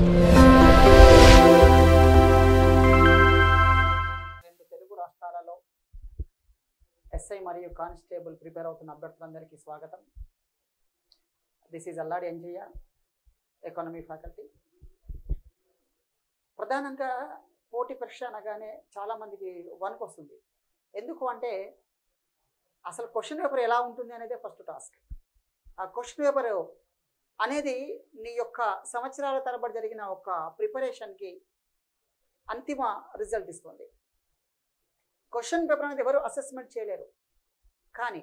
రెండు తెలుగు రాష్ట్రాలలో ఎస్ఐ మరియు కానిస్టేబుల్ ప్రిపేర్ అవుతున్న అభ్యర్థులందరికీ స్వాగతం this is Alladi Enjayya economy faculty ప్రధానంగా పోటీ పరీక్ష అనగానే చాలామందికి వణుకు వస్తుంది ఎందుకు అంటే అసలు క్వశ్చన్ పేపర్ ఎలా ఉంటుంది అనేది ఫస్ట్ టాస్క్ ఆ క్వశ్చన్ పేపర్ అనేది నీ యొక్క సంవత్సరాల తరబడి జరిగిన ఒక ప్రిపరేషన్కి అంతిమ రిజల్ట్ ఇస్తుంది క్వశ్చన్ పేపర్ అనేది ఎవరు అసెస్మెంట్ చేయలేరు కానీ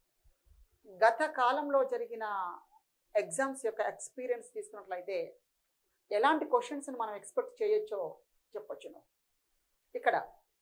గత కాలంలో జరిగిన ఎగ్జామ్స్ యొక్క ఎక్స్పీరియన్స్ తీసుకున్నట్లయితే ఎలాంటి క్వశ్చన్స్ని మనం ఎక్స్పెక్ట్ చేయొచ్చో చెప్పొచ్చును ఇక్కడ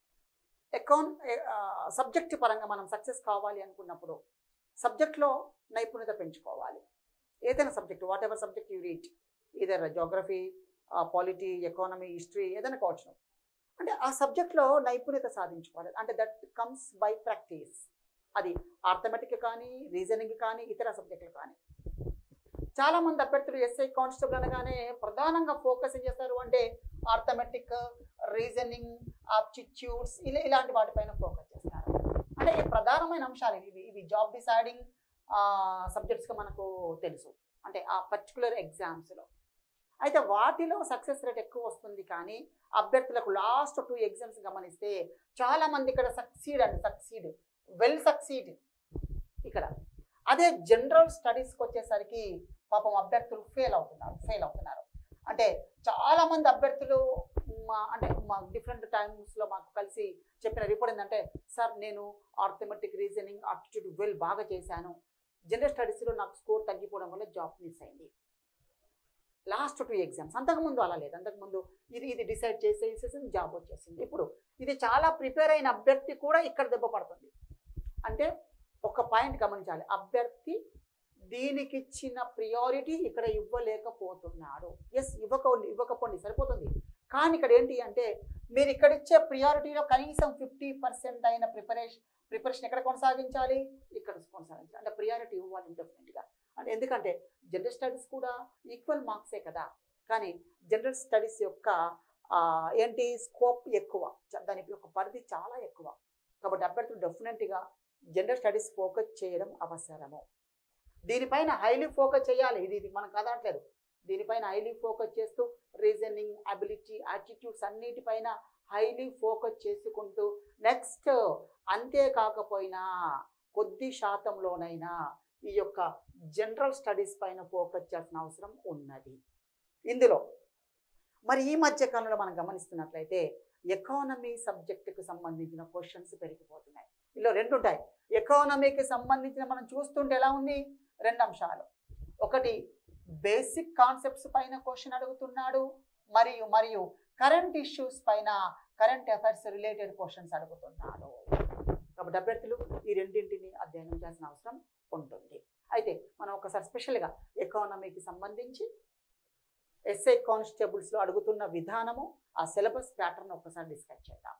అకౌంట్ సబ్జెక్ట్ పరంగా మనం సక్సెస్ కావాలి అనుకున్నప్పుడు సబ్జెక్ట్లో నైపుణ్యత పెంచుకోవాలి ఏదైనా subject whatever subject you read either geography polity economy history ఏదైనా కావచ్చు అంటే ఆ సబ్జెక్ట్లో నైపుణ్యత సాధించుకోవాలి అంటే దట్ కమ్స్ బై ప్రాక్టీస్ అది ఆర్థమెటిక్ కానీ రీజనింగ్ కానీ ఇతర సబ్జెక్టులు కానీ చాలామంది అభ్యర్థులు ఎస్ఐ కానిస్టేబుల్ అనగానే ప్రధానంగా ఫోకస్ ఏం చేస్తారు అంటే ఆర్థమెటిక్ రీజనింగ్ ఆప్టిట్యూడ్స్ ఇలా ఇలాంటి వాటిపైన ఫోకస్ చేస్తారు అంటే ఈ ప్రధానమైన అంశాలు ఇవి ఇవి జాబ్ డిసైడింగ్ సబ్జెక్ట్స్గా మనకు తెలుసు అంటే ఆ పర్టికులర్ ఎగ్జామ్స్లో అయితే వాటిలో సక్సెస్ రేట్ ఎక్కువ వస్తుంది కానీ అభ్యర్థులకు లాస్ట్ టూ ఎగ్జామ్స్ గమనిస్తే చాలా మంది ఇక్కడ సక్సీడ్ అండి సక్సీడ్ వెల్ సక్సీడ్ ఇక్కడ అదే జనరల్ స్టడీస్కి వచ్చేసరికి పాపం అభ్యర్థులు ఫెయిల్ అవుతున్నారు ఫెయిల్ అవుతున్నారు అంటే చాలా మంది అభ్యర్థులు మా అంటే మా డిఫరెంట్ టైమ్స్లో మాకు కలిసి చెప్పిన రిపోర్ట్ ఏంటంటే సార్ నేను ఆర్థమెటిక్ రీజనింగ్ ఆప్టిట్యూడ్ వెల్ బాగా చేశాను జనరల్ స్టడీస్లో నాకు స్కోర్ తగ్గిపోవడం వల్ల జాబ్ మిస్ అయింది లాస్ట్ టూ ఎగ్జామ్స్ అంతకుముందు అలా లేదు అంతకుముందు ఇది ఇది డిసైడ్ చేసేసేసి జాబ్ వచ్చేసింది ఇప్పుడు ఇది చాలా ప్రిపేర్ అయిన అభ్యర్థి కూడా ఇక్కడ దెబ్బ పడుతుంది అంటే ఒక పాయింట్ గమనించాలి అభ్యర్థి దీనికి ఇచ్చిన ప్రియారిటీ ఇక్కడ ఇవ్వలేకపోతున్నాడు ఎస్ ఇవ్వకండి ఇవ్వకపోండి సరిపోతుంది కానీ ఇక్కడ ఏంటి అంటే మీరు ఇక్కడ ఇచ్చే ప్రియారిటీలో కనీసం ఫిఫ్టీ పర్సెంట్ అయిన ప్రిపరేషన్ ప్రిపరేషన్ ఎక్కడ కొనసాగించాలి ఇక్కడ కొనసాగించాలి అంటే ప్రియారిటీ ఇవ్వాలి డెఫినెట్గా అంటే ఎందుకంటే జనరల్ స్టడీస్ కూడా ఈక్వల్ మార్క్సే కదా కానీ జనరల్ స్టడీస్ యొక్క ఆ, ఏంటి స్కోప్ ఎక్కువ చ- దాని యొక్క పరిధి చాలా ఎక్కువ కాబట్టి అభ్యర్థులు డెఫినెట్గా జనరల్ స్టడీస్ ఫోకస్ చేయడం అవసరము దీనిపైన హైలీ ఫోకస్ చేయాలి ఇది ఇది మనం కదట్లేదు దీనిపైన హైలీ ఫోకస్ చేస్తూ రీజనింగ్ అబిలిటీ యాటిట్యూడ్స్ అన్నిటిపైన హైలీ ఫోకస్ చేసుకుంటూ నెక్స్ట్ అంతేకాకపోయినా కొద్ది శాతంలోనైనా ఈ యొక్క జనరల్ స్టడీస్ పైన ఫోకస్ చేయాల్సిన అవసరం ఉన్నది ఇందులో మరి ఈ మధ్య కాలంలో మనం గమనిస్తున్నట్లయితే ఎకానమీ సబ్జెక్టుకు సంబంధించిన క్వశ్చన్స్ పెరిగిపోతున్నాయి ఇందులో రెండు ఉంటాయి ఎకానమీకి సంబంధించిన మనం చూస్తుంటే ఎలా ఉంది రెండు అంశాలు ఒకటి బేసిక్ కాన్సెప్ట్స్ పైన క్వశ్చన్ అడుగుతున్నాడు మరియు మరియు కరెంట్ ఇష్యూస్ పైన కరెంట్ అఫైర్స్ రిలేటెడ్ క్వశ్చన్స్ అడుగుతున్నాడు కాబట్టి అభ్యర్థులు ఈ రెండింటిని అధ్యయనం చేయాల్సిన అవసరం ఉంటుంది అయితే మనం ఒకసారి స్పెషల్గా ఎకానమీకి సంబంధించి ఎస్ఐ కానిస్టేబుల్స్లో అడుగుతున్న విధానము ఆ సిలబస్ ప్యాటర్న్ ఒకసారి డిస్కస్ చేద్దాం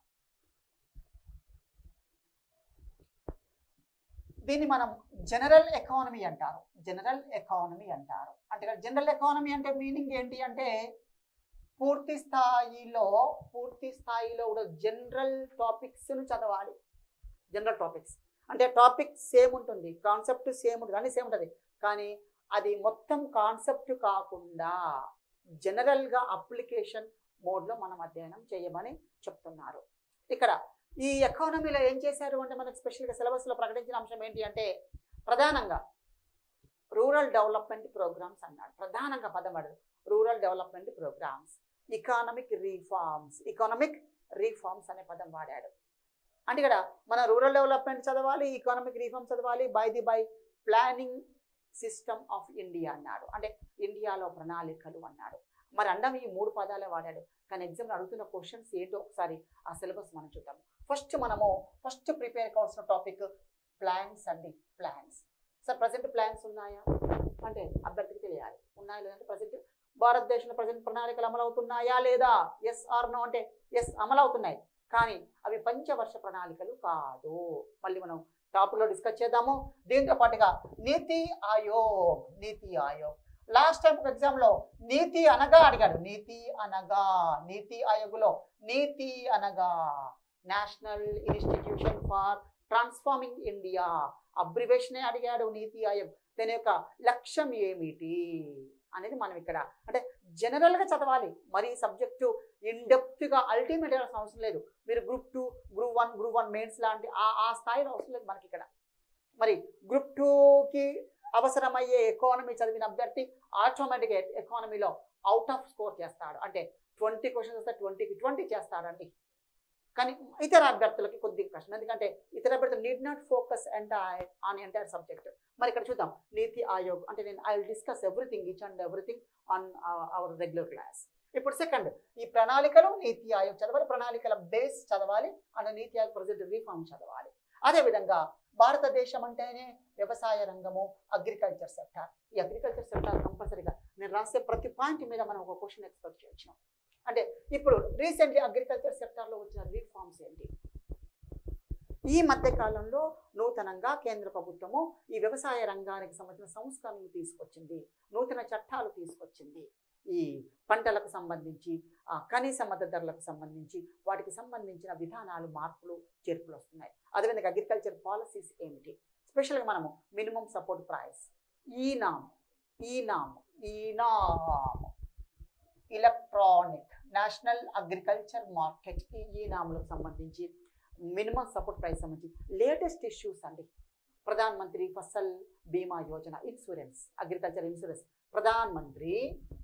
దీన్ని మనం జనరల్ ఎకానమీ అంటారు జనరల్ ఎకానమీ అంటారు అంటే ఇక్కడ జనరల్ ఎకానమీ అంటే మీనింగ్ ఏంటి అంటే పూర్తి స్థాయిలో పూర్తి స్థాయిలో కూడా జనరల్ టాపిక్స్ను చదవాలి జనరల్ టాపిక్స్ అంటే టాపిక్ సేమ్ ఉంటుంది కాన్సెప్ట్ సేమ్ ఉంటుంది అన్ని సేమ్ ఉంటుంది కానీ అది మొత్తం కాన్సెప్ట్ కాకుండా జనరల్గా అప్లికేషన్ మోడ్లో మనం అధ్యయనం చేయమని చెప్తున్నారు ఇక్కడ ఈ ఎకానమీలో ఏం చేశారు అంటే మనకు స్పెషల్గా సిలబస్లో ప్రకటించిన అంశం ఏంటి అంటే ప్రధానంగా రూరల్ డెవలప్మెంట్ ప్రోగ్రామ్స్ అన్నాడు ప్రధానంగా పదం వాడు rural development programmes economic reforms economic reforms అనే పదం వాడాడు అంటే ఇక్కడ మన రూరల్ డెవలప్మెంట్ చదవాలి ఎకానమిక్ రీఫార్మ్ చదవాలి by the by planning system of India అన్నాడు అంటే ఇండియాలో ప్రణాళికలు అన్నాడు మరి అండం ఈ మూడు పదాలే వాడాడు కానీ ఎగ్జామ్లో అడుగుతున్న క్వశ్చన్స్ ఏంటో ఒకసారి ఆ సిలబస్ మనం చూద్దాం ఫస్ట్ మనము ఫస్ట్ ప్రిపేర్ కావాల్సిన టాపిక్ ప్లాన్స్ అండి ప్లాన్స్ సార్ ప్రజెంట్ ప్లాన్స్ ఉన్నాయా అంటే అభ్యర్థికి తెలియాలి ఉన్నాయా లేదంటే ప్రజెంట్ భారతదేశంలో ప్రజెంట్ ప్రణాళికలు అమలవుతున్నాయా లేదా ఎస్ ఆర్ నో అంటే ఎస్ అమలవుతున్నాయి కానీ అవి పంచవర్ష ప్రణాళికలు కాదు మళ్ళీ మనం టాపిక్లో డిస్కస్ చేద్దాము దీంతో పాటుగా నీతి ఆయోగ్ నీతి ఆయోగ్ లాస్ట్ టైం ఒక ఎగ్జామ్లో నీతి అనగా అడిగాడు నీతి అనగా నీతి ఆయోగ్లో నీతి అనగా national institution for transforming India అబ్రివేషనే అడిగాడు నీతి ఆయోగ్ దాని యొక్క లక్ష్యం ఏమిటి అనేది మనం ఇక్కడ అంటే జనరల్గా చదవాలి మరి సబ్జెక్టు ఇన్డెప్త్గా అల్టిమేట్ అవసరం లేదు మీరు group two group one group one mains లాంటి ఆ ఆ స్థాయిలో అవసరం లేదు మనకి ఇక్కడ మరి గ్రూప్ టూకి అవసరమయ్యే ఎకానమీ చదివిన అభ్యర్థి ఆటోమేటిక్గా ఎకానమీలో అవుట్ ఆఫ్ స్కోర్ చేస్తాడు అంటే ట్వంటీ క్వశ్చన్స్ వస్తే ట్వంటీకి ట్వంటీ చేస్తాడండి కానీ ఇతర అభ్యర్థులకి కొద్దిగా కష్టం ఎందుకంటే ఇతర అభ్యర్థులు need not focus entire on entire subject మరి ఇక్కడ చూద్దాం నీతి ఆయోగ్ అంటే నేను I will discuss everything each and everything on our regular class ఇప్పుడు సెకండ్ ఈ ప్రణాళికలు నీతి ఆయోగ్ చదవాలి ప్రణాళికల బేస్ చదవాలి అండ్ నీతి ఆయోగ్ ప్రజెంట్ రీఫార్మ్ చదవాలి అదేవిధంగా భారతదేశం అంటేనే వ్యవసాయ రంగము అగ్రికల్చర్ సెక్టార్ ఈ అగ్రికల్చర్ సెక్టార్ కంపల్సరీగా నేను రాసే ప్రతి పాయింట్ మీద మనం ఒక క్వశ్చన్ ఎక్స్పెక్ట్ చేయొచ్చు అంటే ఇప్పుడు రీసెంట్లీ అగ్రికల్చర్ సెక్టార్లో వచ్చిన రీఫార్మ్స్ ఏంటి ఈ మధ్య కాలంలో నూతనంగా కేంద్ర ప్రభుత్వము ఈ వ్యవసాయ రంగానికి సంబంధించిన సంస్కరణలు తీసుకొచ్చింది నూతన చట్టాలు తీసుకొచ్చింది ఈ పంటలకు సంబంధించి ఆ కనీస మద్దతు ధరలకు సంబంధించి వాటికి సంబంధించిన విధానాలు మార్పులు చేర్పులు వస్తున్నాయి అదేవిధంగా అగ్రికల్చర్ పాలసీస్ ఏమిటి స్పెషల్గా మనము మినిమం సపోర్ట్ ప్రైస్ ఈ NAM e NAM e NAM electronic national agriculture market ఈ నాములకు సంబంధించి మినిమం సపోర్ట్ ప్రైస్ సంబంధించి లేటెస్ట్ ఇష్యూస్ అండి Pradhan Mantri Fasal Bima Yojana insurance agriculture insurance Pradhan Mantri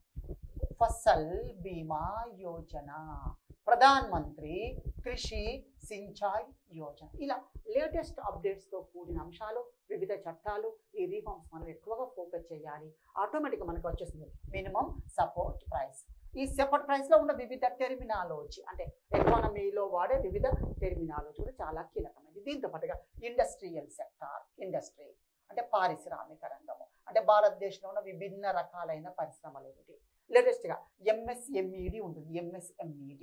Fasal Bima Yojana Pradhan మంత్రి కృషి సించాయ్ యోజన ఇలా లేటెస్ట్ అప్డేట్స్తో కూడిన అంశాలు వివిధ చట్టాలు ఈ రీఫార్మ్స్ మనం ఎక్కువగా ఫోకస్ చేయాలి ఆటోమేటిక్గా మనకు వచ్చేస్తుంది మినిమం సపోర్ట్ ప్రైస్ ఈ సపోర్ట్ ప్రైస్లో ఉన్న వివిధ టెర్మినాలజీ అంటే ఎకానమీలో వాడే వివిధ టెర్మినాలజీ కూడా చాలా కీలకమైనది దీంతో పాటుగా ఇండస్ట్రియల్ సెక్టార్ ఇండస్ట్రీ అంటే పారిశ్రామిక రంగము అంటే భారతదేశంలో ఉన్న విభిన్న రకాలైన పరిశ్రమలు ఏమిటి లేటెస్ట్గా ఎంఎస్ఎంఈడి ఉంటుంది MSMED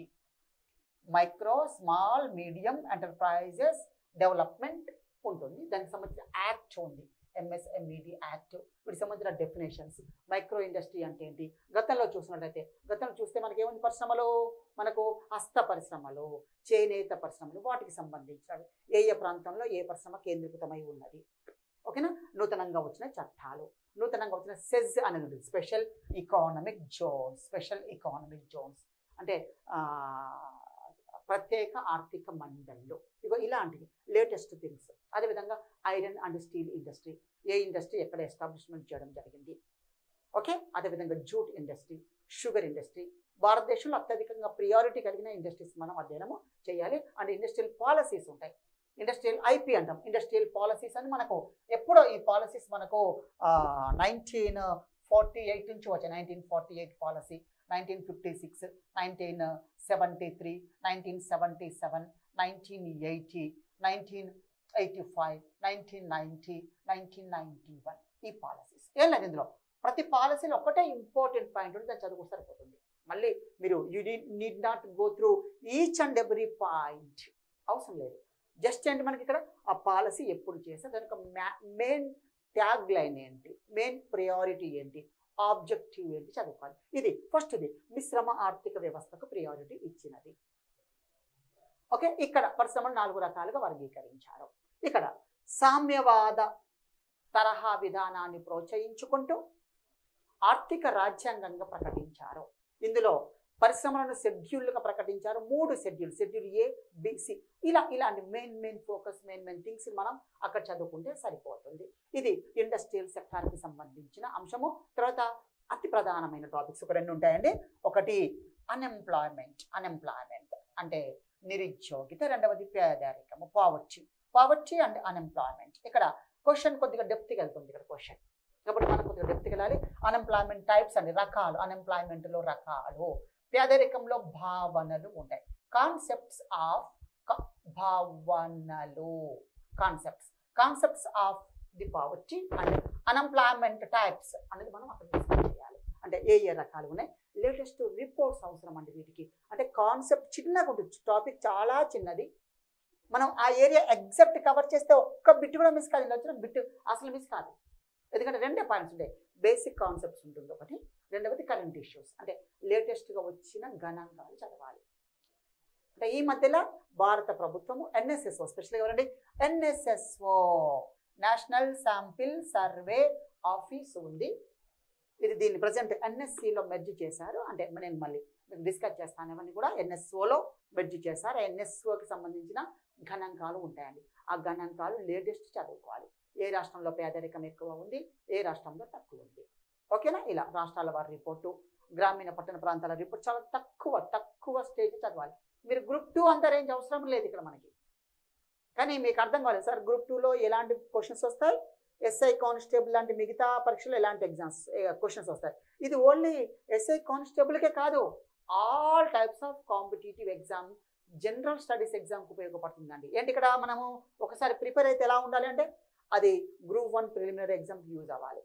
micro small medium enterprises development ఉంటుంది దానికి సంబంధించిన యాక్ట్ ఉంది ఎంఎస్ఎంఈడి యాక్ట్ వీటికి సంబంధించిన డెఫినేషన్స్ మైక్రో ఇండస్ట్రీ అంటే ఏంటి గతంలో చూసినట్లయితే గతంలో చూస్తే మనకి ఏముంది పరిశ్రమలు మనకు హస్త పరిశ్రమలు చేనేత పరిశ్రమలు వాటికి సంబంధించినవి ఏ ఏ ప్రాంతంలో ఏ పరిశ్రమ కేంద్రీకృతమై ఉన్నది ఓకేనా నూతనంగా వచ్చిన చట్టాలు నూతనంగా వచ్చిన సెజ్ అనేది ఉంటుంది special economic zones special economic zones అంటే ఆ, ప్రత్యేక ఆర్థిక మండళ్ళు ఇగో ఇలాంటివి లేటెస్ట్ థింగ్స్ అదేవిధంగా ఐరన్ అండ్ స్టీల్ ఇండస్ట్రీ ఏ ఇండస్ట్రీ ఎక్కడ ఎస్టాబ్లిష్మెంట్ చేయడం జరిగింది ఓకే అదేవిధంగా జూట్ ఇండస్ట్రీ షుగర్ ఇండస్ట్రీ భారతదేశంలో అత్యధికంగా ప్రియారిటీ కలిగిన ఇండస్ట్రీస్ మనం అధ్యయనము చేయాలి అండ్ ఇండస్ట్రియల్ పాలసీస్ ఉంటాయి ఇండస్ట్రియల్ ఐపీ అంటాం ఇండస్ట్రియల్ పాలసీస్ అని మనకు ఎప్పుడో ఈ పాలసీస్ మనకు నైన్టీన్ ఫార్టీ ఎయిట్ నుంచి వచ్చాయి nineteen forty eight policy nineteen fifty six nineteen seventy three nineteen seventy seven nineteen eighty nineteen eighty five nineteen ninety nineteen ninety one ఈ policies ఏం లేదు ఇందులో ప్రతి పాలసీలో ఒకటే ఇంపార్టెంట్ పాయింట్ ఉంటే దాన్ని చదువుకు సరిపోతుంది మళ్ళీ మీరు you need not go through each and every point అవసరం లేదు జస్ట్ ఏంటి మనకి ఇక్కడ ఆ పాలసీ ఎప్పుడు చేస్తే దానికి మెయిన్ ట్యాగ్ లైన్ ఏంటి మెయిన్ ప్రయారిటీ ఏంటి ఆబ్జెక్టివ్ ఏంటి చదువుకోవాలి ఇది ఫస్ట్ది మిశ్రమ ఆర్థిక వ్యవస్థకు ప్రియారిటీ ఇచ్చినది ఓకే ఇక్కడ పరిశ్రమలు నాలుగు రకాలుగా వర్గీకరించారు ఇక్కడ సామ్యవాద తరహా విధానాన్ని ప్రోత్సహించుకుంటూ ఆర్థిక రాజ్యాంగంగా ప్రకటించారు ఇందులో పరిశ్రమలను షెడ్యూల్గా ప్రకటించారు మూడు షెడ్యూల్ షెడ్యూల్ ఏ బిసి ఇలా ఇలాంటి main main focus main main things మనం అక్కడ చదువుకుంటే సరిపోతుంది ఇది ఇండస్ట్రియల్ సెక్టార్కి సంబంధించిన అంశము తర్వాత అతి ప్రధానమైన టాపిక్స్ ఒక రెండు ఉంటాయండి ఒకటి అన్ఎంప్లాయ్మెంట్ అన్ఎంప్లాయ్మెంట్ అంటే నిరుద్యోగిత రెండవది పేదరికము పావర్టీ పావర్టీ అండ్ అన్ఎంప్లాయ్మెంట్ ఇక్కడ క్వశ్చన్ కొద్దిగా డెప్త్కి వెళ్తుంది ఇక్కడ క్వశ్చన్ కాబట్టి మనం కొద్దిగా డెప్త్కి వెళ్ళాలి అన్ఎంప్లాయ్మెంట్ టైప్స్ అండి రకాలు అన్ఎంప్లాయ్మెంట్లో రకాలు పేదరికంలో భావనలు ఉంటాయి కాన్సెప్ట్స్ ఆఫ్ భావనలు concepts concepts of the poverty and unemployment types అనేది మనం అక్కడ డిస్కస్ చేయాలి అంటే ఏ ఏ రకాలు ఉన్నాయి లేటెస్ట్ రిపోర్ట్స్ అవసరం అండి వీటికి అంటే కాన్సెప్ట్ చిన్నగా ఉంటుంది టాపిక్ చాలా చిన్నది మనం ఆ ఏరియా ఎగ్జాక్ట్ కవర్ చేస్తే ఒక్క బిట్ కూడా మిస్ కాదు ఇలా వచ్చిన బిట్ అసలు మిస్ కాదు ఎందుకంటే రెండే పాయింట్స్ ఉంటాయి బేసిక్ కాన్సెప్ట్స్ ఉంటుంది ఒకటి రెండవది కరెంట్ ఇష్యూస్ అంటే లేటెస్ట్గా వచ్చిన గణాంకాలు చదవాలి అంటే ఈ మధ్యలో భారత ప్రభుత్వము ఎన్ఎస్ఎస్ఓ స్పెషల్గా ఎవరండి NSSO national sample survey office ఉంది ఇది దీన్ని ప్రజెంట్ ఎన్ఎస్సిలో మెర్జ్ చేశారు అంటే నేను మళ్ళీ మీకు డిస్కస్ చేస్తాను ఇవన్నీ కూడా ఎన్ఎస్ఓలో మెర్జ్ చేశారు ఎన్ఎస్ఓకి సంబంధించిన గణాంకాలు ఉంటాయండి ఆ గణాంకాలు లేటెస్ట్ చదువుకోవాలి ఏ రాష్ట్రంలో పేదరికం ఎక్కువ ఉంది ఏ రాష్ట్రంలో తక్కువ ఉంది ఓకేనా ఇలా రాష్ట్రాల వారి రిపోర్టు గ్రామీణ పట్టణ ప్రాంతాల రిపోర్ట్ చాలా తక్కువ తక్కువ స్టేజ్ చదవాలి మీరు గ్రూప్ టూ అంత రేంజ్ అవసరం లేదు ఇక్కడ మనకి కానీ మీకు అర్థం కాలేదు సార్ గ్రూప్ టూలో ఎలాంటి క్వశ్చన్స్ వస్తాయి ఎస్ఐ కానిస్టేబుల్ లాంటి మిగతా పరీక్షలు ఎలాంటి ఎగ్జామ్స్ క్వశ్చన్స్ వస్తాయి ఇది ఓన్లీ ఎస్ఐ కానిస్టేబుల్కే కాదు all types of competitive exam general studies ఎగ్జామ్కి ఉపయోగపడుతుందండి ఏంటి ఇక్కడ మనము ఒకసారి ప్రిపేర్ అయితే ఎలా ఉండాలి అంటే అది గ్రూప్ వన్ ప్రిలిమినరీ ఎగ్జామ్కి యూజ్ అవ్వాలి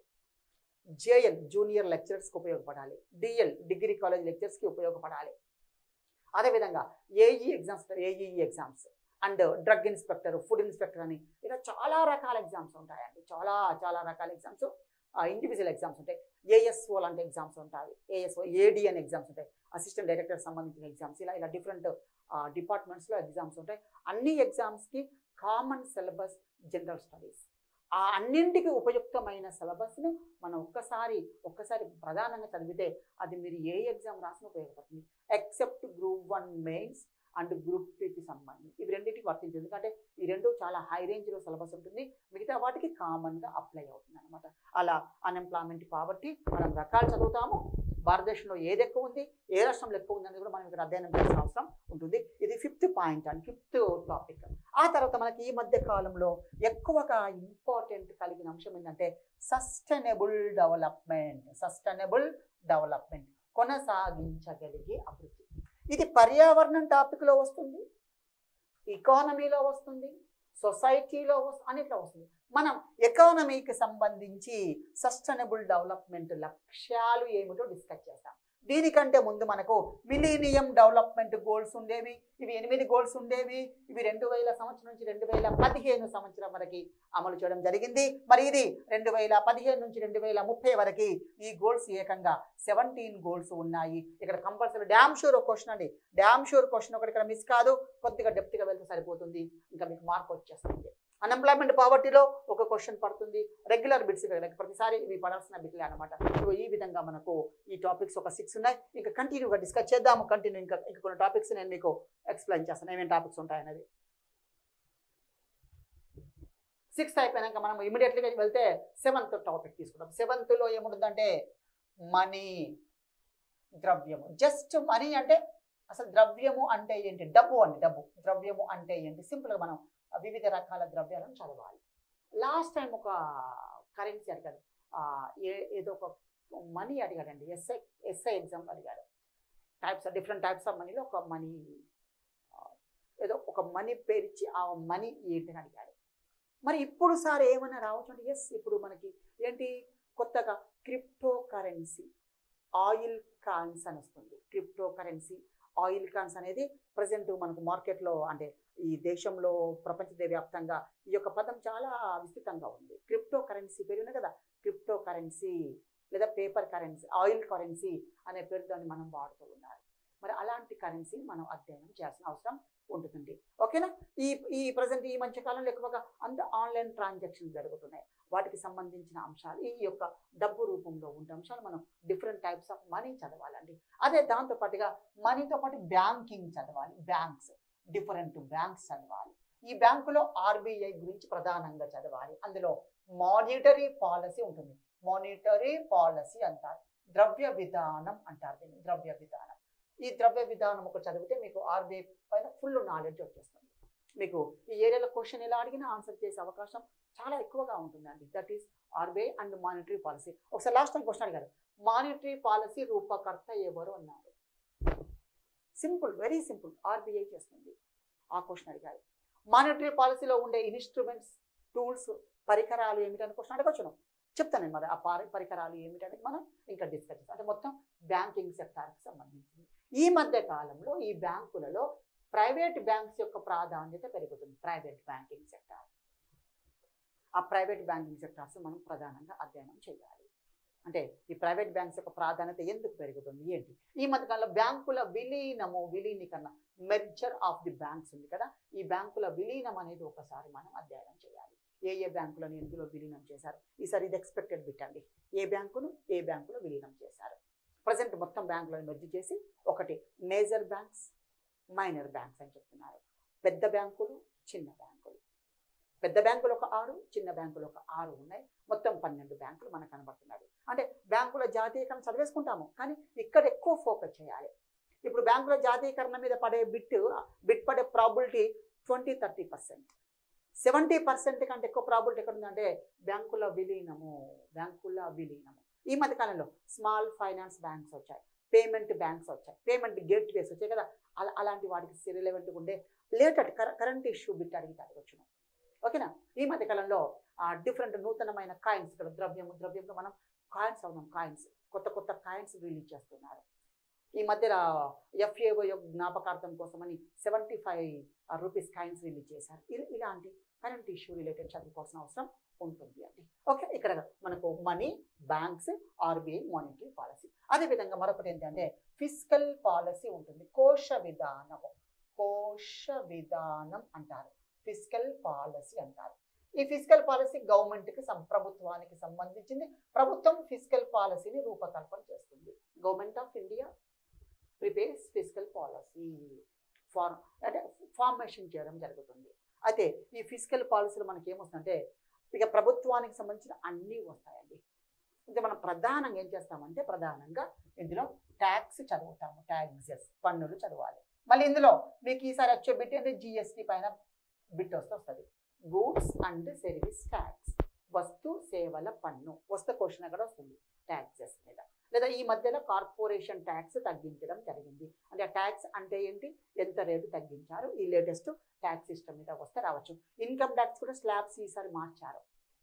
జేఎల్ జూనియర్ లెక్చరర్స్కి ఉపయోగపడాలి డిఎల్ డిగ్రీ కాలేజ్ లెక్చర్స్కి ఉపయోగపడాలి అదేవిధంగా AE exams AEE exams and drug inspector food inspector అని ఇలా చాలా రకాల ఎగ్జామ్స్ ఉంటాయండి చాలా చాలా రకాల ఎగ్జామ్స్ ఇండివిజువల్ ఎగ్జామ్స్ ఉంటాయి ఏఎస్ఓ లాంటి ఎగ్జామ్స్ ఉంటాయి ఏఎస్ఓ ఏడి అని ఎగ్జామ్స్ ఉంటాయి అసిస్టెంట్ డైరెక్టర్ సంబంధించిన ఎగ్జామ్స్ ఇలా ఇలా డిఫరెంట్ డిపార్ట్మెంట్స్లో ఎగ్జామ్స్ ఉంటాయి అన్ని ఎగ్జామ్స్కి కామన్ సిలబస్ జనరల్ స్టడీస్ ఆ అన్నింటికి ఉపయుక్తమైన సిలబస్ను మనం ఒక్కసారి ఒక్కసారి ప్రధానంగా చదివితే అది మీరు ఏ ఎగ్జామ్ రాసినా ఉపయోగపడుతుంది except group one mains and group టీకి సంబంధించి ఇవి రెండింటికి వర్తించదు ఎందుకంటే ఈ రెండు చాలా హై రేంజ్లో సిలబస్ ఉంటుంది మిగతా వాటికి కామన్గా అప్లై అవుతుంది అనమాట అలా అన్ఎంప్లాయ్మెంట్ కాబట్టి మనం రకాలు చదువుతాము భారతదేశంలో ఏది ఎక్కువ ఉంది ఏ రాష్ట్రంలో ఎక్కువ ఉంది అనేది కూడా మనం ఇక్కడ అధ్యయనం చేయాల్సిన అవసరం ఉంటుంది ఇది fifth point and fifth topic ఆ తర్వాత మనకి ఈ మధ్య కాలంలో ఎక్కువగా ఇంపార్టెంట్ కలిగిన అంశం ఏంటంటే సస్టైనబుల్ డెవలప్మెంట్ సస్టైనబుల్ డెవలప్మెంట్ కొనసాగించగలిగే అభివృద్ధి ఇది పర్యావరణం టాపిక్లో వస్తుంది ఎకానమీలో వస్తుంది సొసైటీలో వస్తుంది అన్నిట్లో వస్తుంది మనం ఎకానమీకి సంబంధించి సస్టైనబుల్ డెవలప్మెంట్ లక్ష్యాలు ఏమిటో డిస్కస్ చేస్తాం దీనికంటే ముందు మనకు మిలీనియం డెవలప్మెంట్ గోల్స్ ఉండేవి ఇవి ఎనిమిది గోల్స్ ఉండేవి ఇవి రెండు వేల సంవత్సరం నుంచి రెండు వేల పదిహేను సంవత్సరం వరకు అమలు చేయడం జరిగింది మరి ఇది రెండు వేల పదిహేను నుంచి రెండు వేల ముప్పై వరకు ఈ గోల్స్ ఏకంగా సెవెంటీన్ గోల్స్ ఉన్నాయి ఇక్కడ కంపల్సరీ డ్యామ్ షూర్ ఒక క్వశ్చన్ అండి డ్యామ్ షూర్ క్వశ్చన్ ఒకటి ఇక్కడ మిస్ కాదు కొద్దిగా డెప్త్గా వెళ్తే సరిపోతుంది ఇంకా మీకు మార్క్ వచ్చేస్తుంది అన్ఎంప్లాయ్మెంట్ పావర్టీలో ఒక క్వశ్చన్ పడుతుంది రెగ్యులర్ బిట్స్ ప్రతిసారి ఇవి పడాల్సిన బిట్లే అనమాట సో ఈ విధంగా మనకు ఈ టాపిక్స్ ఒక సిక్స్ ఉన్నాయి ఇంకా కంటిన్యూగా డిస్కస్ చేద్దాము కంటిన్యూ ఇంకా ఇంకా కొన్ని టాపిక్స్ నేను మీకు ఎక్స్ప్లెయిన్ చేస్తాను ఏమేమి టాపిక్స్ ఉంటాయనేది సిక్స్త్ అయిపోయినాక మనం ఇమీడియట్లీగా వెళ్తే సెవెంత్ టాపిక్ తీసుకుంటాం సెవెంత్లో ఏముంటుందంటే మనీ ద్రవ్యము జస్ట్ మనీ అంటే అసలు ద్రవ్యము అంటే ఏంటి డబ్బు అండి డబ్బు ద్రవ్యము అంటే ఏంటి సింపుల్గా మనం వివిధ రకాల ద్రవ్యాలను చదవాలి లాస్ట్ టైం ఒక కరెన్సీ అడిగాడు ఆ, ఏ ఏదో ఒక మనీ అడిగాడండి ఎస్ఐ ఎస్ఐ ఎగ్జామ్ అడిగాడు టైప్స్ డిఫరెంట్ టైప్స్ ఆఫ్ మనీలో ఒక మనీ ఏదో ఒక మనీ పేరు ఇచ్చి ఆ మనీ ఏంటని అడిగాడు మరి ఇప్పుడు సార్ ఏమైనా రావచ్చు అంటే ఎస్ ఇప్పుడు మనకి ఏంటి కొత్తగా క్రిప్టో కరెన్సీ ఆయిల్ కాన్స్ అని వస్తుంది క్రిప్టో కరెన్సీ ఆయిల్ కాన్స్ అనేది ప్రజెంట్ మనకు మార్కెట్లో అంటే ఈ దేశంలో ప్రపంచ వ్యాప్తంగా ఈ యొక్క పదం చాలా విస్తృతంగా ఉంది క్రిప్టో కరెన్సీ పేరు ఉంది కదా క్రిప్టో కరెన్సీ లేదా పేపర్ కరెన్సీ ఆయిల్ కరెన్సీ అనే పేరుతో మనం వాడుతూ ఉన్నారు మరి అలాంటి కరెన్సీ మనం అధ్యయనం చేయాల్సిన అవసరం ఉంటుందండి ఓకేనా ఈ ఈ ప్రజెంట్ ఈ మధ్య కాలంలో ఎక్కువగా అంత ఆన్లైన్ ట్రాన్సాక్షన్ జరుగుతున్నాయి వాటికి సంబంధించిన అంశాలు ఈ యొక్క డబ్బు రూపంలో ఉండే అంశాలు మనం డిఫరెంట్ టైప్స్ ఆఫ్ మనీ చదవాలండి అదే దాంతో పాటుగా మనీతో పాటు బ్యాంకింగ్ చదవాలి బ్యాంక్స్ డిఫరెంట్ బ్యాంక్స్ చదవాలి ఈ బ్యాంకులో ఆర్బీఐ గురించి ప్రధానంగా చదవాలి అందులో మానిటరీ పాలసీ ఉంటుంది మానిటరీ పాలసీ అంటారు ద్రవ్య విధానం అంటారు దీన్ని ద్రవ్య విధానం ఈ ద్రవ్య విధానం ఒక చదివితే మీకు ఆర్బీఐ పైన ఫుల్ నాలెడ్జ్ వచ్చేస్తుంది మీకు ఈ ఏరియాలో క్వశ్చన్ ఎలా అడిగినా ఆన్సర్ చేసే అవకాశం చాలా ఎక్కువగా ఉంటుందండి that is RBI and monetary policy ఒకసారి లాస్ట్ టైం క్వశ్చన్ అడిగారు మానిటరీ పాలసీ రూపకర్త ఎవరు అన్నారు సింపుల్ వెరీ సింపుల్ ఆర్బీఐ చేస్తుంది ఆ క్వశ్చన్ అడిగారు మానిటరీ పాలసీలో ఉండే ఇన్స్ట్రుమెంట్స్ టూల్స్ పరికరాలు ఏమిటని క్వశ్చన్ అడగొచ్చును చెప్తాను నేను మరి ఆ పారి పరికరాలు ఏమిటనేది మనం ఇంకా డిస్కస్ చేస్తాం అంటే మొత్తం బ్యాంకింగ్ సెక్టార్కి సంబంధించింది ఈ మధ్య కాలంలో ఈ బ్యాంకులలో ప్రైవేట్ బ్యాంక్స్ యొక్క ప్రాధాన్యత పెరుగుతుంది ప్రైవేట్ బ్యాంకింగ్ సెక్టార్ ఆ ప్రైవేట్ బ్యాంకింగ్ సెక్టార్స్ మనం ప్రధానంగా అధ్యయనం చేయాలి అంటే ఈ ప్రైవేట్ బ్యాంక్స్ యొక్క ప్రాధాన్యత ఎందుకు పెరుగుతుంది ఏంటి ఈ మధ్యకాలంలో బ్యాంకుల విలీనము విలీనీకరణ మెర్జర్ ఆఫ్ ది బ్యాంక్స్ ఉంది కదా ఈ బ్యాంకుల విలీనం అనేది ఒకసారి మనం అధ్యయనం చేయాలి ఏ ఏ బ్యాంకులను ఎందులో విలీనం చేశారు ఈసారి ఇది ఎక్స్పెక్టెడ్ బిట్ అండి ఏ బ్యాంకును ఏ బ్యాంకులో విలీనం చేశారు ప్రజెంట్ మొత్తం బ్యాంకులను మెర్జ్ చేసి ఒకటి మేజర్ బ్యాంక్స్ మైనర్ బ్యాంక్స్ అని చెప్తున్నారు పెద్ద బ్యాంకులు చిన్న బ్యాంకులు పెద్ద బ్యాంకులు ఒక ఆరు చిన్న బ్యాంకులు ఒక ఆరు ఉన్నాయి మొత్తం పన్నెండు బ్యాంకులు మనకు కనబడుతున్నాడు అంటే బ్యాంకుల జాతీయకరణ చదివేసుకుంటాము కానీ ఇక్కడ ఎక్కువ ఫోకస్ చేయాలి ఇప్పుడు బ్యాంకుల జాతీయకరణ మీద పడే బిట్ బిట్ పడే probability twenty thirty percent seventy percent కంటే ఎక్కువ ప్రాబిలిటీ ఎక్కడ ఉందంటే బ్యాంకుల విలీనము బ్యాంకుల విలీనము ఈ మధ్య కాలంలో స్మాల్ ఫైనాన్స్ బ్యాంక్స్ వచ్చాయి పేమెంట్ బ్యాంక్స్ వచ్చాయి పేమెంట్ గేట్ వేస్ వచ్చాయి కదా అలా అలాంటి వాటికి రిలవెంట్గా ఉండే లేటెడ్ కరెంట్ ఇష్యూ బిట్ అడిగితే అడగచ్చును ఓకేనా ఈ మధ్య కాలంలో డిఫరెంట్ నూతనమైన కాయిన్స్ ఇక్కడ ద్రవ్యము ద్రవ్యంలో మనం కాయిన్స్ అవునాం కాయిన్స్ కొత్త కొత్త కాయిన్స్ రిలీజ్ చేస్తున్నారు ఈ మధ్య ఎఫ్ఏఓ జ్ఞాపకార్థం కోసమని seventy five rupees coins release చేశారు ఇ- ఇలాంటి కరెంట్ ఇష్యూ రిలేటెడ్ చదువుకోవాల్సిన అవసరం ఉంటుంది అండి ఓకే ఇక్కడ మనకు money banks RBI monetary policy అదేవిధంగా మరొకటి ఏంటంటే ఫిజికల్ పాలసీ ఉంటుంది కోశ విధానం కోశ విధానం అంటారు ఫిజికల్ పాలసీ అంటారు ఈ ఫిజికల్ పాలసీ గవర్నమెంట్కి సం ప్రభుత్వానికి సంబంధించింది ప్రభుత్వం ఫిజికల్ పాలసీని రూపకల్పన చేస్తుంది government of India prepares physical policy for అంటే ఫార్మేషన్ చేయడం జరుగుతుంది అయితే ఈ ఫిజికల్ పాలసీలో మనకి ఏమొస్తుందంటే ఇక ప్రభుత్వానికి సంబంధించిన అన్నీ వస్తాయండి అంటే మనం ప్రధానంగా ఏం చేస్తామంటే ప్రధానంగా ఇందులో ట్యాక్స్ చదువుతాము ట్యాక్సెస్ పన్నులు చదవాలి మళ్ళీ ఇందులో మీకు ఈసారి వచ్చే బిట్ అంటే జిఎస్టీ పైన బిట్ వస్తే వస్తుంది గూడ్స్ అండ్ సర్వీస్ ట్యాక్స్ వస్తు సేవల పన్ను వస్తు క్వశ్చన్ అక్కడ వస్తుంది ట్యాక్సెస్ మీద లేదా ఈ మధ్యలో కార్పొరేషన్ ట్యాక్స్ తగ్గించడం జరిగింది అంటే ఆ ట్యాక్స్ అంటే ఏంటి ఎంత రేటు తగ్గించారు ఈ లేటెస్ట్ ట్యాక్స్ సిస్టమ్ మీద వస్తే రావచ్చు ఇన్కమ్ ట్యాక్స్ కూడా స్లాబ్స్ ఈసారి మార్చారు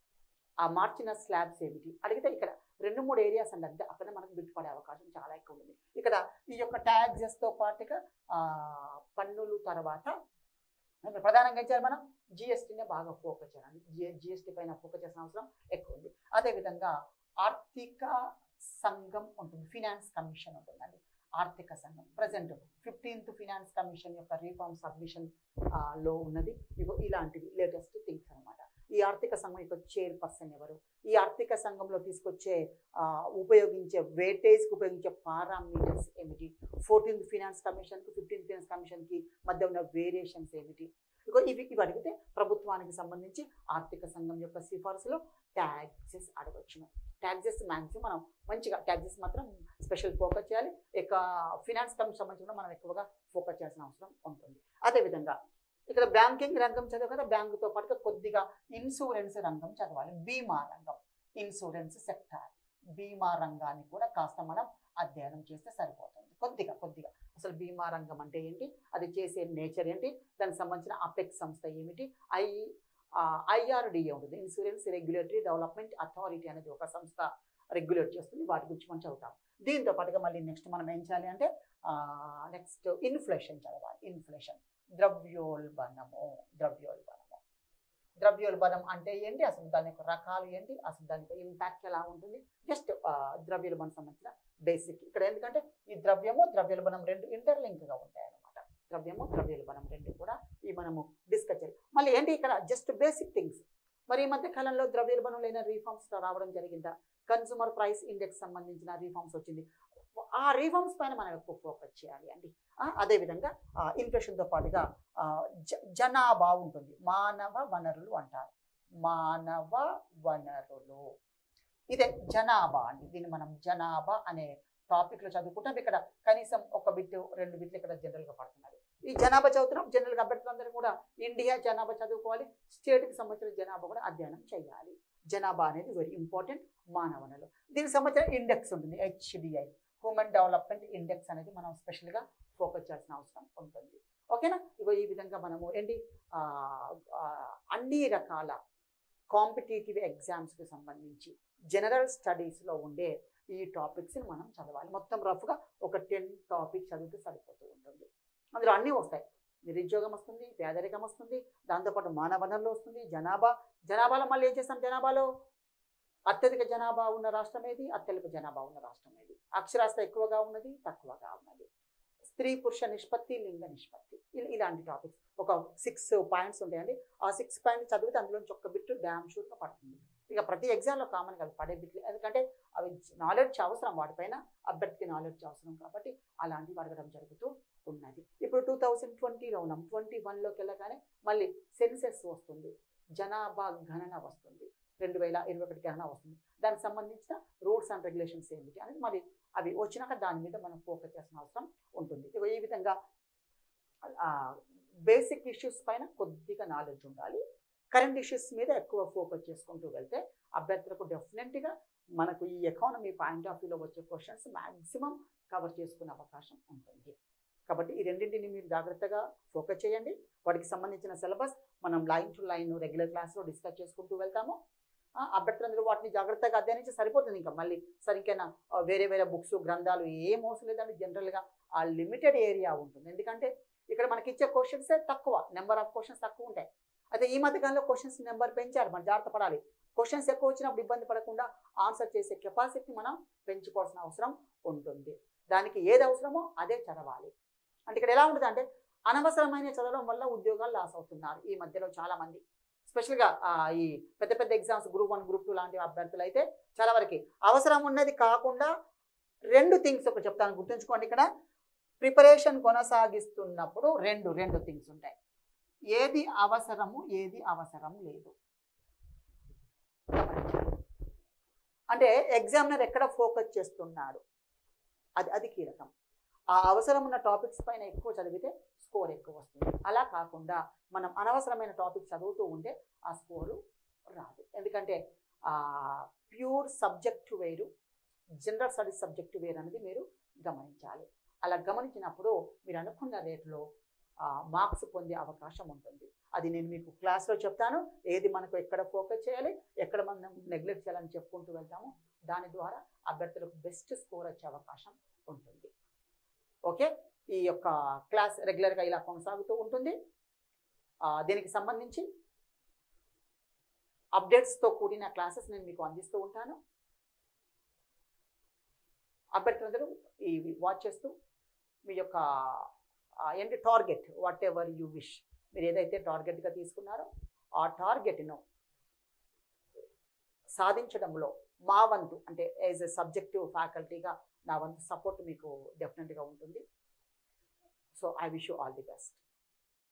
ఆ మార్చిన స్లాబ్స్ ఏమిటి అడిగితే ఇక్కడ రెండు మూడు ఏరియాస్ అండి అంతే అక్కడ మనకు బిట్ పడే అవకాశం చాలా ఎక్కువ ఉంది ఇక్కడ ఈ యొక్క ట్యాక్సెస్తో పాటుగా ఆ, పన్నులు తర్వాత అంటే ప్రధానంగా ఏం చేయాలి మనం జిఎస్టీనే బాగా ఫోకస్ చేయాలి జిఎ జిఎస్టీ పైన ఫోకస్ చేసిన అవసరం ఎక్కువ ఉంది అదేవిధంగా ఆర్థిక సంఘం ఉంటుంది ఫినాన్స్ కమిషన్ ఉంటుందండి ఆర్థిక సంఘం ప్రజెంట్ ఫిఫ్టీన్త్ ఫినాన్స్ కమిషన్ యొక్క రీఫార్మ్ సబ్మిషన్ లో ఉన్నది ఇగో ఇలాంటివి లేటెస్ట్ థింగ్స్ అన్నమాట ఈ ఆర్థిక సంఘం యొక్క చైర్ పర్సన్ ఎవరు ఈ ఆర్థిక సంఘంలో తీసుకొచ్చే ఆ, ఉపయోగించే వేటేజ్కి ఉపయోగించే పారామీటర్స్ ఏమిటి ఫోర్టీన్త్ ఫినాన్స్ కమిషన్కి ఫిఫ్టీన్త్ ఫినాన్స్ కమిషన్కి మధ్య ఉన్న వేరియేషన్స్ ఏమిటి ఇగో ఇవి ఇవి అడిగితే ప్రభుత్వానికి సంబంధించి ఆర్థిక సంఘం యొక్క సిఫార్సులో ట్యాక్సెస్ అడగచ్చును ట్యాక్సెస్ మ్యాక్సిమం మనం మంచిగా ట్యాక్సెస్ మాత్రం స్పెషల్ ఫోకస్ చేయాలి ఇక ఫినాన్స్ కమిషన్ సంబంధించి కూడా మనం ఎక్కువగా ఫోకస్ చేయాల్సిన అవసరం ఉంటుంది అదేవిధంగా ఇక్కడ బ్యాంకింగ్ రంగం చదివే కదా బ్యాంకుతో పాటుగా కొద్దిగా ఇన్సూరెన్స్ రంగం చదవాలి బీమా రంగం ఇన్సూరెన్స్ సెక్టార్ బీమా రంగాన్ని కూడా కాస్త మనం అధ్యయనం చేస్తే సరిపోతుంది కొద్దిగా కొద్దిగా అసలు బీమా రంగం అంటే ఏంటి అది చేసే నేచర్ ఏంటి దానికి సంబంధించిన అపెక్స్ సంస్థ ఏమిటి ఐ ఐఆర్డిఏ ఉంటుంది ఇన్సూరెన్స్ రెగ్యులేటరీ డెవలప్మెంట్ అథారిటీ అనేది ఒక సంస్థ రెగ్యులేట్ చేస్తుంది వాటి గురించి మనం చదువుతాం దీంతో పాటుగా మళ్ళీ నెక్స్ట్ మనం ఏం చేయాలి అంటే నెక్స్ట్ ఇన్ఫ్లేషన్ చదవాలి ఇన్ఫ్లేషన్ ద్రవ్యోల్బణము ద్రవ్యోల్బణము ద్రవ్యోల్బణం అంటే ఏంటి అసలు దాని యొక్క రకాలు ఏంటి అసలు దాని యొక్క ఇంపాక్ట్ ఎలా ఉంటుంది జస్ట్ ద్రవ్యోల్బణం సంబంధించిన బేసిక్ ఇక్కడ ఎందుకంటే ఈ ద్రవ్యము ద్రవ్యోల్బణం రెండు ఇంటర్లింక్గా ఉంటాయి అన్నమాట ద్రవ్యము ద్రవ్యోల్బణం రెండు కూడా ఈ మనము డిస్కస్ చేయాలి మళ్ళీ ఏంటి ఇక్కడ జస్ట్ బేసిక్ థింగ్స్ మరి ఈ మధ్య కాలంలో ద్రవ్యోల్బణం లేని రీఫార్మ్స్ రావడం జరిగిందా కన్సూమర్ ప్రైస్ ఇండెక్స్ సంబంధించిన రీఫార్మ్స్ వచ్చింది ఆ రీఫార్మ్స్ పైన మనం ఎక్కువ ఫోకస్ చేయాలి అండి ఆ, అదేవిధంగా ఇన్ఫ్లేషన్తో పాటుగా ఆ, జ- జనాభా ఉంటుంది మానవ వనరులు అంటారు మానవ వనరులు ఇదే జనాభా అండి దీన్ని మనం జనాభా అనే టాపిక్లో చదువుకుంటాం ఇక్కడ కనీసం ఒక బిట్ రెండు బిట్లు ఇక్కడ జనరల్గా పడుతున్నది ఈ జనాభా చదువుతున్నాం జనరల్గా అభ్యర్థులందరూ కూడా ఇండియా జనాభా చదువుకోవాలి స్టేట్కి సంబంధించిన జనాభా కూడా అధ్యయనం చేయాలి జనాభా అనేది వెరీ ఇంపార్టెంట్ మానవనలు దీనికి సంబంధించిన ఇండెక్స్ ఉంటుంది హెచ్డిఐ హ్యూమన్ డెవలప్మెంట్ ఇండెక్స్ అనేది మనం స్పెషల్గా ఫోకస్ చేయాల్సిన అవసరం ఉంటుంది ఓకేనా ఇగో ఈ విధంగా మనము ఏంటి ఆ, ఆ, అన్ని రకాల కాంపిటేటివ్ ఎగ్జామ్స్కి సంబంధించి జనరల్ స్టడీస్లో ఉండే ఈ టాపిక్స్ని మనం చదవాలి మొత్తం రఫ్గా ఒక టెన్ టాపిక్స్ చదివితే సరిపోతూ ఉంటుంది అందులో అన్నీ వస్తాయి నిరుద్యోగం వస్తుంది పేదరికం వస్తుంది దాంతోపాటు మానవ వనరులు వస్తుంది జనాభా జనాభాలో మళ్ళీ ఏం చేస్తాం జనాభాలో అత్యధిక జనాభా ఉన్న రాష్ట్రం ఏది అత్యల్ప జనాభా ఉన్న రాష్ట్రం ఏది అక్షరాస్యత ఎక్కువగా ఉన్నది తక్కువగా ఉన్నది స్త్రీ పురుష నిష్పత్తి లింగ నిష్పత్తి ఇల- ఇలాంటి టాపిక్స్ ఒక సిక్స్ పాయింట్స్ ఉంటాయండి ఆ సిక్స్ పాయింట్స్ చదివితే అందులోంచి ఒక్క బిట్ డ్యామ్ షూట్గా పడుతుంది ఇక ప్రతి ఎగ్జామ్లో కామన్గా పడే బిట్లు ఎందుకంటే అవి నాలెడ్జ్ అవసరం వాటిపైన అభ్యర్థికి నాలెడ్జ్ అవసరం కాబట్టి అలాంటివి అడగడం జరుగుతూ ఉన్నది ఇప్పుడు టూ థౌజండ్ ట్వంటీలో ఉన్నాం ట్వంటీ వన్లోకి వెళ్ళగానే మళ్ళీ సెన్సెస్ వస్తుంది జనాభా గణన వస్తుంది రెండు వేల ఇరవై ఒకటి గణన వస్తుంది దానికి సంబంధించిన రూల్స్ అండ్ రెగ్యులేషన్స్ ఏమిటి అనేది మరి అవి వచ్చినాక దాని మీద మనం ఫోకస్ చేసిన అవసరం ఉంటుంది ఇగో ఈ విధంగా బేసిక్ ఇష్యూస్ పైన కొద్దిగా నాలెడ్జ్ ఉండాలి కరెంట్ ఇష్యూస్ మీద ఎక్కువ ఫోకస్ చేసుకుంటూ వెళ్తే అభ్యర్థులకు డెఫినెట్గా మనకు ఈ ఎకానమీ పాయింట్ ఆఫ్ వ్యూలో వచ్చే క్వశ్చన్స్ మ్యాక్సిమం కవర్ చేసుకునే అవకాశం ఉంటుంది కాబట్టి ఈ రెండింటిని మీరు జాగ్రత్తగా ఫోకస్ చేయండి వాటికి సంబంధించిన సిలబస్ మనం లైన్ టు లైన్ రెగ్యులర్ క్లాస్లో డిస్కస్ చేసుకుంటూ వెళ్తాము ఆ, అభ్యర్థులందరూ వాటిని జాగ్రత్తగా అధ్యయనించి సరిపోతుంది ఇంకా మళ్ళీ సరికైనా ఆ, వేరే వేరే బుక్స్ గ్రంథాలు ఏం అవసరం లేదండి జనరల్గా ఆ లిమిటెడ్ ఏరియా ఉంటుంది ఎందుకంటే ఇక్కడ మనకి ఇచ్చే క్వశ్చన్సే తక్కువ నెంబర్ ఆఫ్ క్వశ్చన్స్ తక్కువ ఉంటాయి అయితే ఈ మధ్యకాలంలో క్వశ్చన్స్ నెంబర్ పెంచారు మనం జాగ్రత్త పడాలి క్వశ్చన్స్ ఎక్కువ వచ్చినప్పుడు ఇబ్బంది పడకుండా ఆన్సర్ చేసే కెపాసిటీ మనం పెంచుకోవాల్సిన అవసరం ఉంటుంది దానికి ఏది అవసరమో అదే చదవాలి అంటే ఇక్కడ ఎలా ఉంటుంది అంటే అనవసరమైన చదవడం వల్ల ఉద్యోగాలు లాస్ అవుతున్నారు ఈ మధ్యలో చాలా మంది స్పెషల్గా ఈ పెద్ద పెద్ద exams group one group two లాంటి అభ్యర్థులు అయితే చాలా వరకు అవసరం ఉన్నది కాకుండా రెండు థింగ్స్ ఒకటి చెప్తాను గుర్తుంచుకోండి ఇక్కడ ప్రిపరేషన్ కొనసాగిస్తున్నప్పుడు రెండు రెండు థింగ్స్ ఉంటాయి ఏది అవసరము ఏది అవసరం లేదు గమనించాలి. అంటే ఎగ్జామినర్ ఎక్కడ ఫోకస్ చేస్తున్నాడు అది అది కీలకం ఆ అవసరం ఉన్న టాపిక్స్ పైన ఎక్కువ చదివితే స్కోర్ ఎక్కువ వస్తుంది అలా కాకుండా మనం అనవసరమైన టాపిక్స్ చదువుతూ ఉంటే ఆ స్కోరు రాదు ఎందుకంటే ప్యూర్ సబ్జెక్టు వేరు జనరల్ స్టడీస్ సబ్జెక్టు వేరు అనేది మీరు గమనించాలి అలా గమనించినప్పుడు మీరు అనుకున్న రేట్లో మార్క్స్ పొందే అవకాశం ఉంటుంది అది నేను మీకు క్లాస్లో చెప్తాను ఏది మనకు ఎక్కడ ఫోకస్ చేయాలి ఎక్కడ మనం నెగ్లెక్ట్ చేయాలని చెప్పుకుంటూ వెళ్తాము దాని ద్వారా అభ్యర్థులకు బెస్ట్ స్కోర్ వచ్చే అవకాశం ఉంటుంది ఓకే ఈ యొక్క క్లాస్ రెగ్యులర్గా ఇలా కొనసాగుతూ ఉంటుంది ఆ, దీనికి సంబంధించి అప్డేట్స్తో కూడిన క్లాసెస్ నేను మీకు అందిస్తూ ఉంటాను అభ్యర్థులందరూ ఇవి వాచ్ చేస్తూ మీ యొక్క ఆ, ఏంటి target whatever you wish మీరు ఏదైతే టార్గెట్గా తీసుకున్నారో ఆ టార్గెట్ను సాధించడంలో మా వంతు అంటే యాజ్ ఎ సబ్జెక్టివ్ ఫ్యాకల్టీగా నా వంతు సపోర్ట్ మీకు డెఫినెట్గా ఉంటుంది so I wish you all the best